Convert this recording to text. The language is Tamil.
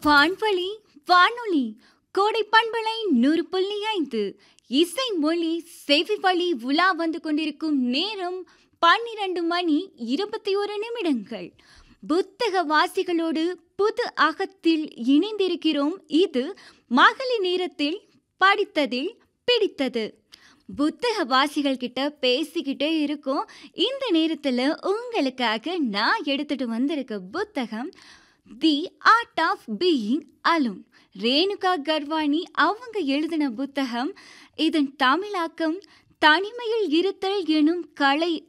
வான்வழி வானொலி கோடை பண்பலை நூறு புள்ளி ஐந்து இசை மொழி செவி வழி உலா வந்து கொண்டிருக்கும் நேரம் பன்னிரண்டு மணி இருபத்தி ஒரு நிமிடங்கள் புத்தக வாசிகளோடு புது அகத்தில் இணைந்திருக்கிறோம் இது மகளிர் நேரத்தில் படித்ததில் பிடித்தது புத்தக வாசிகள் கிட்ட பேசிக்கிட்டே இருக்கோம் இந்த நேரத்தில் உங்களுக்காக நான் எடுத்துட்டு வந்திருக்க புத்தகம் the art of being alone Renuka Karwani அவங்க எழுதின புத்தகம் இதன் தமிழாக்கம் தனிமையில் இருத்தல் எனும் கலை